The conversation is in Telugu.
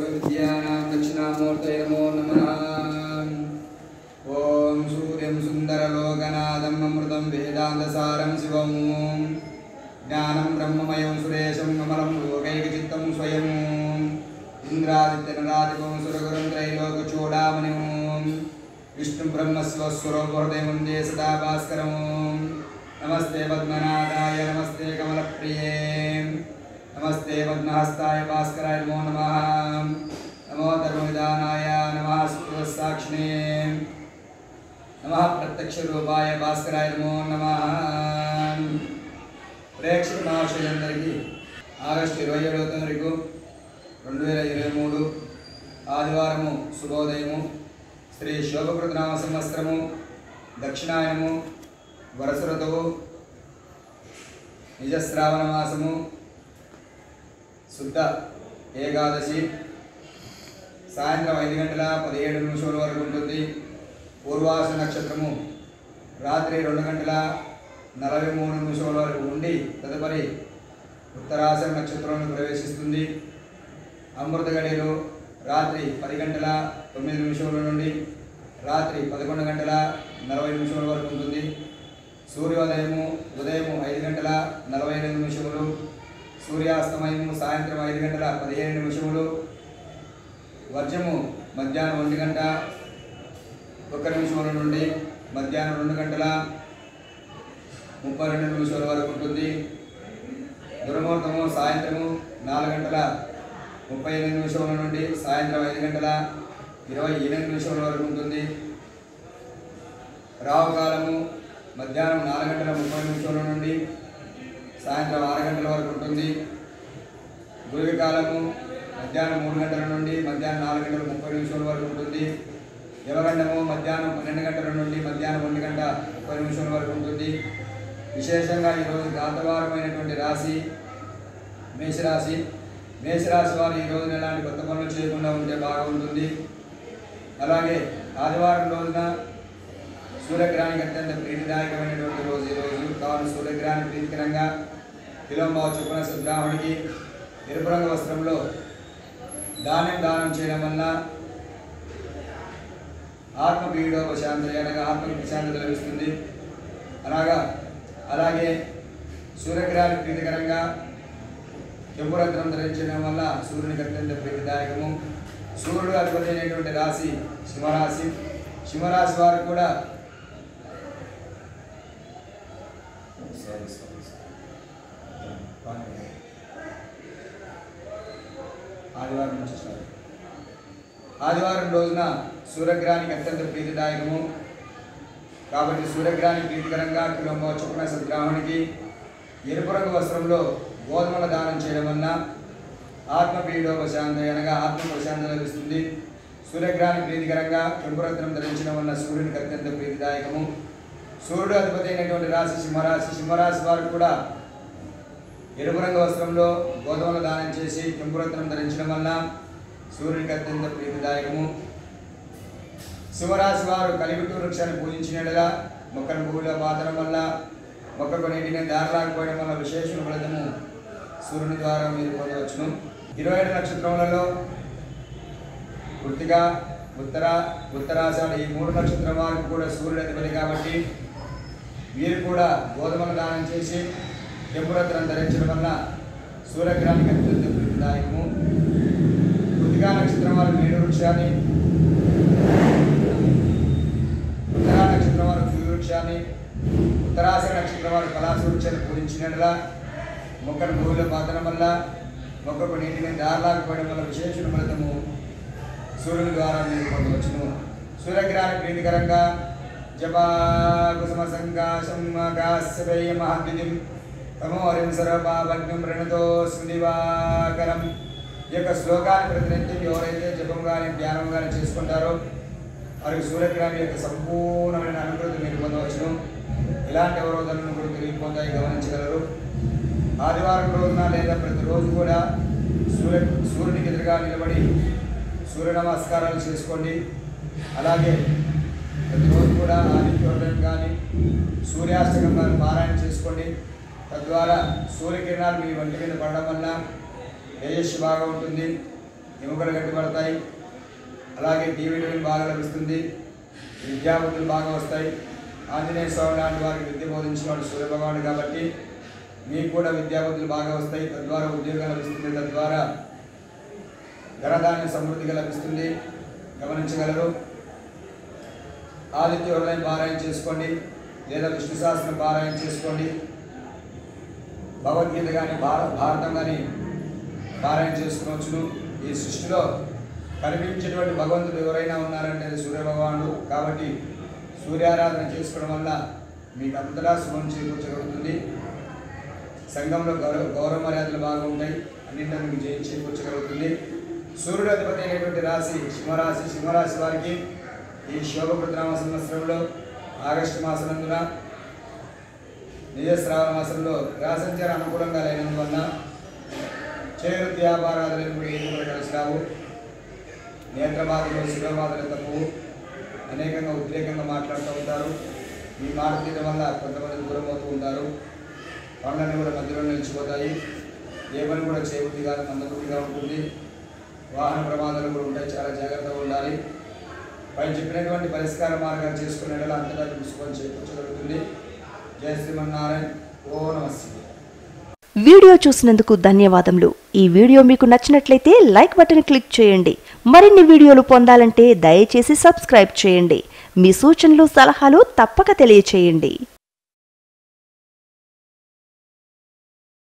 సర్వవిద్యానాం దక్షిణామూర్తయ నమో నమః ఓం సూర్యం సుందరలోకనాథం అమృతం వేదాంతసారం శివం జ్ఞానం బ్రహ్మమయం సురేశం కమలం లోకైకచిత్తం స్వయం ఇంద్రాదిత్యనరాదిపం సురగురం త్రైలోకచూడామణిం విష్ణు బ్రహ్మస్వస్వరూపహృదయం వందే సదా భాస్కరం నమస్తే పద్మనాథాయ నమస్తే కమలప్రియే నమస్తే పద్మహస్తాయ భాస్కరాయ నమో నమః నమో ధర్మవిధానాయ నమః సాక్షిణే నమః ప్రత్యక్ష రూపాయ భాస్కరాయ నమో నమః ప్రేక్షక మహాశయులందరికీ ఆగస్టు ఇరవై ఏడవ తారీఖు రెండు వేల ఇరవై మూడు ఆదివారము శుభోదయము శ్రీ శోభకృత నామ సంవత్సరము దక్షిణాయనము వరస ఋతువు నిజశ్రావణ మాసము శుద్ధ ఏకాదశి సాయంత్రం ఐదు గంటల పదిహేడు నిమిషాల వరకు ఉంటుంది పూర్వాస నక్షత్రము రాత్రి రెండు గంటల నలభై మూడు నిమిషాల వరకు ఉండి తదుపరి ఉత్తరాశ నక్షత్రంలో ప్రవేశిస్తుంది అమృత గడియలు రాత్రి పది గంటల తొమ్మిది నిమిషముల నుండి రాత్రి పదకొండు గంటల నలభై నిమిషముల వరకు ఉంటుంది సూర్యోదయము ఉదయము ఐదు గంటల నలభై ఎనిమిది నిమిషములు సూర్యాస్తమయము సాయంత్రం ఐదు గంటల పదిహేను నిమిషములు వర్జము మధ్యాహ్నం ఒంటి గంట ఒక్క నిమిషముల నుండి మధ్యాహ్నం రెండు గంటల ముప్పై రెండు నిమిషాల వరకు ఉంటుంది దుర్ముహూర్తము సాయంత్రము నాలుగు గంటల ముప్పై ఎనిమిది నిమిషముల నుండి సాయంత్రం ఐదు గంటల ఇరవై ఎనిమిది నిమిషముల వరకు ఉంటుంది రావుకాలము మధ్యాహ్నం నాలుగు గంటల ముప్పై నిమిషాల నుండి సాయంత్రం ఆరు గంటల వరకు ఉంటుంది గురువి కాలము మధ్యాహ్నం మూడు గంటల నుండి మధ్యాహ్నం నాలుగు గంటల ముప్పై నిమిషాల వరకు ఉంటుంది యవగండము మధ్యాహ్నం పన్నెండు గంటల నుండి మధ్యాహ్నం ఒంటి గంట ముప్పై నిమిషాల వరకు ఉంటుంది విశేషంగా ఈరోజు గాతవారమైనటువంటి రాశి మేషరాశి మేషరాశి వారు ఈ రోజున ఎలాంటి కొత్త పనులు చేయకుండా ఉంటే బాగుంటుంది అలాగే ఆదివారం రోజున సూర్యగ్రహానికి అత్యంత ప్రీతిదాయకమైనటువంటి రోజు ఈ రోజు కావున సూర్యగ్రహాన్ని ప్రీతికరంగా విలంబావ చొప్పున సుబ్రాహ్మణికి ఎరుపు రంగు వస్త్రంలో ధాన్యం దానం చేయడం వల్ల ఆత్మ పీడోపశాంతి అనగా ఆత్మకి ప్రశాంతత లభిస్తుంది అలాగా అలాగే సూర్యగ్రహానికి ప్రీతికరంగా చెంపురత్నం ధరించడం వల్ల సూర్యునికి అత్యంత ప్రీతిదాయకము సూర్యుడు అధిపతి అయినటువంటి రాశి సింహరాశి సింహరాశి వారు కూడా సారీ సారీ ఆదివారం నుంచి స్టార్ట్ ఆదివారం రోజున సూర్యగ్రహానికి అత్యంత ప్రీతిదాయకము కాబట్టి సూర్యగ్రహానికి ప్రీతికరంగా కిలోంబ చొప్పున సద్గ్రాహునికి ఎరుపు రంగు వస్త్రంలో గోధుమల దానం చేయడం వలన ఆత్మ పీడోపశాంతి అనగా ఆత్మ ప్రశాంతి లభిస్తుంది సూర్యగ్రహానికి ప్రీతికరంగా కెంపురత్నం ధరించడం వలన సూర్యునికి అత్యంత ప్రీతిదాయకము సూర్యుడు అధిపతి అయినటువంటి రాశి సింహరాశి సింహరాశి వారు కూడా ఎరుపు రంగు వస్త్రంలో గోధుమల దానం చేసి కెంపురత్నం ధరించడం వలన సూర్యునికి అత్యంత ప్రీతిదాయకము సింహరాశి వారు కలివిటు వృక్షాన్ని పూజించినట్లుగా మొక్కను భూమిలో పాతడం వల్ల మొక్కకు నీటిని దారలాకపోవడం వల్ల విశేష ఫలితము సూర్యుని ద్వారా మీరు పొందవచ్చును ఇరవై ఏడు నక్షత్రములలో వృత్తిగా ఉత్తర ఉత్తరాషాఢ ఈ మూడు నక్షత్రం వారికి కూడా సూర్యుడు అధిపతి కాబట్టి వీరు కూడా గోధుమల దానం చేసి కెంపురత్నం ధరించడం వల్ల సూర్యగ్రహానికి అత్యంత ప్రీతిదాయకము కృతికా నక్షత్రం వారు మేడు వృక్షాన్ని ఉత్తరా నక్షత్రం వారు వృక్షాన్ని ఉత్తరాశ నక్షత్రం వారు పలాస వృక్షాన్ని పూజించినట్లా మొక్కను భూమిలో పాతడం వల్ల మొక్కకు నీటిని దారలాకపోవడం వల్ల విశేష ఫలితము సూర్యుని ద్వారా మీరు పొందవచ్చును సూర్యగ్రహాన్ని ప్రీతికరంగా జపాకుసుమ సంకాశం ఆకాశపేయ మహాద్యుతిం తమోరిం సర్వపాపజ్ఞం రణతో స్మృతివాకరం ఈ యొక్క శ్లోకాన్ని ప్రతినిత్యం ఎవరైతే జపం కానీ ధ్యానం కానీ చేసుకుంటారో వారికి సూర్యగ్రహం యొక్క సంపూర్ణమైన అనుభూతి మీరు పొందవచ్చును ఇలాంటి అవరోధాలను కూడా తిరిగిపోతాయి గమనించగలరు ఆదివారం రోజున లేదా ప్రతిరోజు కూడా సూర్య సూర్యునికి ఎదురుగా నిలబడి సూర్య నమస్కారాలు చేసుకోండి అలాగే ప్రతిరోజు కూడా ఆదిత్యోదయం కానీ సూర్యాస్తకం కానీ పారాయణ చేసుకోండి తద్వారా సూర్యకిరణాలు మీ వంటి మీద పడడం వల్ల తేజస్సు బాగా ఉంటుంది ఎముకలు గట్టిపడతాయి అలాగే డి విటమిన్ బాగా లభిస్తుంది విద్యాబుద్ధులు బాగా వస్తాయి ఆంజనేయ స్వామి లాంటి వారికి విద్య బోధించిన వాడు సూర్యభగవానుడు కాబట్టి మీకు కూడా విద్యాబుద్ధులు బాగా వస్తాయి తద్వారా ఉద్యోగం లభిస్తుంది తద్వారా ధనధాన్య సమృద్ధిగా లభిస్తుంది గమనించగలరు ఆదిత్య హృదయం పారాయణ చేసుకోండి లేదా విష్ణు సహస్రం పారాయణ చేసుకోండి భగవద్గీత కానీ భారత భారతం కానీ పారాయణ చేసుకునవచ్చును ఈ సృష్టిలో కనిపించేటువంటి భగవంతుడు ఎవరైనా ఉన్నారంటే అది సూర్యభగవానుడు కాబట్టి సూర్యారాధన చేసుకోవడం వల్ల మీకు అంతటా శుభం చేకూర్చగలుగుతుంది సంఘంలో గౌరవ గౌరవ మర్యాదలు బాగా ఉంటాయి అన్నింటిలో మీకు జయం చేకూర్చగలుగుతుంది సూర్యుడు అధిపతి అయినటువంటి రాశి సింహరాశి సింహరాశి వారికి ఈ శోభకృతనామ సంవత్సరంలో ఆగస్టు మాసనందున నిజ శ్రావణ మాసంలో గ్రహసంచార అనుకూలంగా లేనందువల్ల చేరు వ్యాపారాదులను కూడా ఏది కూడా కలిసి రావు నేత్రబాధలు శిరోబాధలు తక్కువ అనేకంగా ఉద్రేకంగా మాట్లాడుతూ ఉంటారు మీ మాట తీయడం వల్ల కొంతమంది దూరం అవుతూ ఉంటారు పనులన్నీ కూడా మధ్యలో నిలిచిపోతాయి ఏ పని కూడా చేయబుద్ధిగా మందబుద్ధిగా ఉంటుంది వాహన ప్రమాదాలు కూడా ఉంటాయి చాలా జాగ్రత్తగా ఉండాలి పై చెప్పినటువంటి పరిష్కార మార్గాలు చేసుకునే అంతటా మీకు శుభం చేకూర్చగలుగుతుంది జయ శ్రీమన్నారాయణ ఓ నమస్తే వీడియో చూసినందుకు ధన్యవాదములు ఈ వీడియో మీకు నచ్చినట్లయితే లైక్ బటన్ క్లిక్ చేయండి మరిన్ని వీడియోలు పొందాలంటే దయచేసి సబ్స్క్రైబ్ చేయండి మీ సూచనలు సలహాలు తప్పక తెలియచేయండి